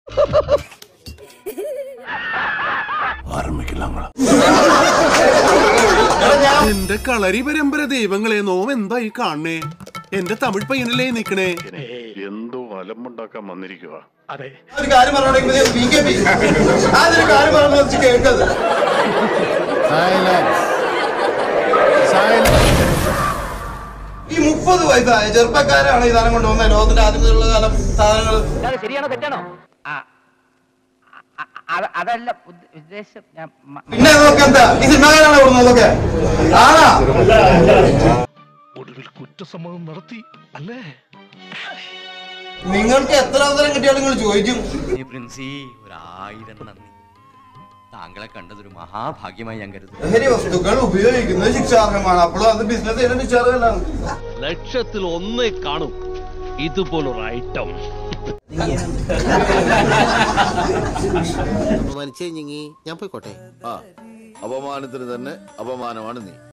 എന്റെ കളരി പരമ്പര ദൈവങ്ങളെ നോം എന്തായി കാണണേ എന്റെ തമിഴ് പയ്യനല്ലേ നിക്കണേ എന്തോ അലമ്പുണ്ടാക്കാൻ വന്നിരിക്കുക ഒരു കാര്യം പറഞ്ഞോണ്ടെങ്കിൽ ബി കെ പി അതൊരു കാര്യം പറഞ്ഞു കേൾക്കത് ഈ മുപ്പത് വയസ്സായ ചെറുപ്പക്കാരാണ് ഈ സാധനം കൊണ്ടുവന്ന ലോകത്തിന്റെ ആദ്യമുള്ള കാലം സാധനങ്ങൾ ശരിയാണോ തെറ്റാണോ അതല്ല ഉദ്ദേശം ഞാൻ പിന്നെ ഇതൊക്കെ എന്താ ഈ സിനിമാകാരാണ് കൊടുക്കുന്നതൊക്കെ ആണാ ഒടുവിൽ കുറ്റസമ്മതം നടത്തി അല്ലേ നിങ്ങൾക്ക് എത്ര അവസരം കിട്ടിയാലും നിങ്ങൾ ചോദിക്കും പ്രിൻസി ഒരായിരം നന്ദി താങ്കളെ കണ്ടതൊരു മഹാഭാഗ്യമായി ഞാൻ കരുതുന്നു ലഹരി വസ്തുക്കൾ ഉപയോഗിക്കുന്നത് ശിക്ഷാർഹമാണ് അപ്പോഴും അത് ബിസിനസ് ചെയ്യുന്ന ശിക്ഷാർഹമല്ലാണ് ലക്ഷത്തിൽ ഒന്നേ കാണും ഇതുപോലൊരു ഐറ്റം ഞാൻ പോയിക്കോട്ടെ അപമാനത്തിന് തന്നെ അപമാനമാണ് നീ